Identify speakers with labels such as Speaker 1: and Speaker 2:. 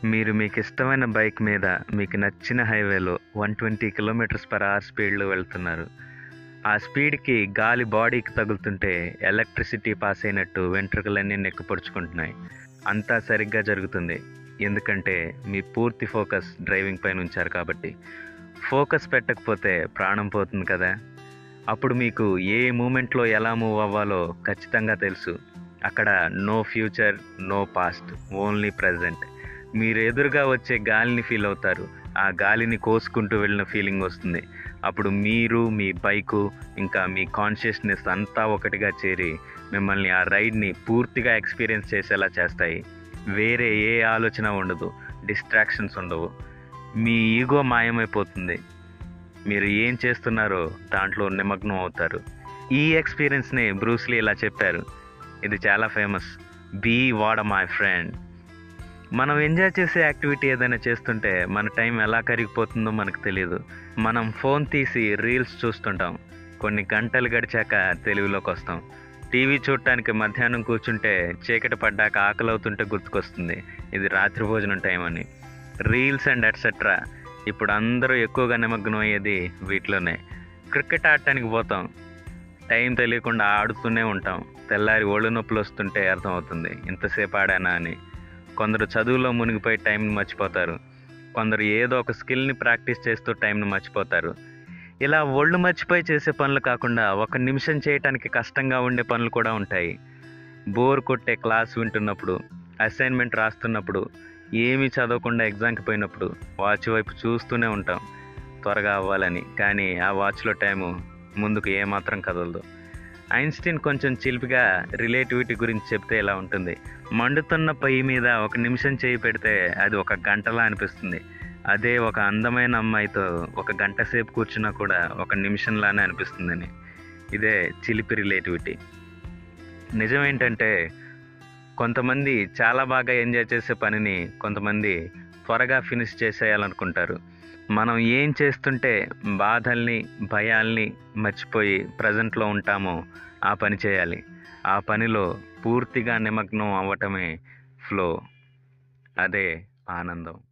Speaker 1: మీరు మీకు ఇష్టమైన బైక్ మీద మీకు నచ్చిన హైవేలో one twenty kilometers per hour స్పీడ్లో వెళ్తున్నారు ఆ స్పీడ్కి గాలి బాడీకి తగులుతుంటే ఎలక్ట్రిసిటీ పాస్ అయినట్టు వెంట్రుకలన్నీ నెక్కుపరుచుకుంటున్నాయి అంతా సరిగ్గా జరుగుతుంది ఎందుకంటే మీ పూర్తి ఫోకస్ డ్రైవింగ్ పైన ఉంచారు కాబట్టి ఫోకస్ పెట్టకపోతే ప్రాణం పోతుంది కదా అప్పుడు మీకు ఏ మూమెంట్లో ఎలా మూవ్ అవ్వాలో ఖచ్చితంగా తెలుసు అక్కడ no future no past only present మీరు ఎదురుగా వచ్చే గాలిని ఫీల్ అవుతారు ఆ గాలిని కోసుకుంటూ వెళ్ళిన ఫీలింగ్ వస్తుంది అప్పుడు మీరు మీ బైకు ఇంకా మీ కాన్షియస్నెస్ అంతా ఒకటిగా చేరి మిమ్మల్ని ఆ రైడ్ని పూర్తిగా ఎక్స్పీరియన్స్ చేసేలా చేస్తాయి వేరే ఏ ఆలోచన ఉండదు డిస్ట్రాక్షన్స్ ఉండవు మీ ఈగో మాయమైపోతుంది మీరు ఏం చేస్తున్నారో దాంట్లో నిమగ్నం అవుతారు ఈ ఎక్స్పీరియన్స్ని బ్రూస్లీ ఇలా చెప్పారు ఇది చాలా famous be water my friend మనం ఎంజాయ్ చేసే యాక్టివిటీ ఏదైనా చేస్తుంటే మన టైం ఎలా కరిగిపోతుందో మనకు తెలియదు మనం ఫోన్ తీసి రీల్స్ చూస్తుంటాం కొన్ని గంటలు గడిచాక తెలివిలోకి వస్తాం టీవీ చూడటానికి మధ్యాహ్నం కూర్చుంటే చీకటి పడ్డాక ఆకలి అవుతుంటే గుర్తుకొస్తుంది ఇది రాత్రి భోజనం టైం అని రీల్స్ అండ్ ఎట్సెట్రా ఇప్పుడు అందరూ ఎక్కువగా నిమగ్నం అయ్యేది వీటిలోనే క్రికెట్ ఆడటానికి పోతాం టైం తెలియకుండా ఆడుతూనే ఉంటాం తెల్లారి ఒళ్ళు నొప్పులు వస్తుంటే అర్థమవుతుంది ఇంతసేపు ఆడానా అని కొందరు చదువులో మునిగిపోయి టైంని మర్చిపోతారు కొందరు ఏదో ఒక స్కిల్ని ప్రాక్టీస్ చేస్తూ టైంని మర్చిపోతారు ఇలా ఒళ్ళు మర్చిపోయి చేసే పనులు కాకుండా ఒక నిమిషం చేయటానికి కష్టంగా ఉండే పనులు కూడా ఉంటాయి బోర్ కొట్టే క్లాస్ వింటున్నప్పుడు అసైన్మెంట్ రాస్తున్నప్పుడు ఏమీ చదవకుండా ఎగ్జామ్కి పోయినప్పుడు వాచ్ వైపు చూస్తూనే ఉంటాం త్వరగా అవ్వాలని కానీ ఆ వాచ్లో టైము ముందుకు ఏమాత్రం కదలదు ఐన్స్టీన్ కొంచెం చిలిపిగా రిలేటివిటీ గురించి చెప్తే ఇలా ఉంటుంది మండుతున్న పొయ్యి మీద ఒక నిమిషం చేయి పెడితే అది ఒక గంటలా అనిపిస్తుంది అదే ఒక అందమైన అమ్మాయితో ఒక గంట సేపు కూర్చున్నా కూడా ఒక నిమిషంలానే అనిపిస్తుందని ఇదే చిలిపి రిలేటివిటీ నిజం ఏంటంటే కొంతమంది చాలా బాగా ఎంజాయ్ చేసే పనిని కొంతమంది త్వరగా ఫినిష్ చేసేయాలనుకుంటారు మనం ఏం చేస్తుంటే బాధల్ని భయాల్ని మర్చిపోయి ప్రజెంట్లో ఉంటామో ఆ పని చేయాలి ఆ పనిలో పూర్తిగా నిమగ్నం అవ్వటమే ఫ్లో అదే ఆనందం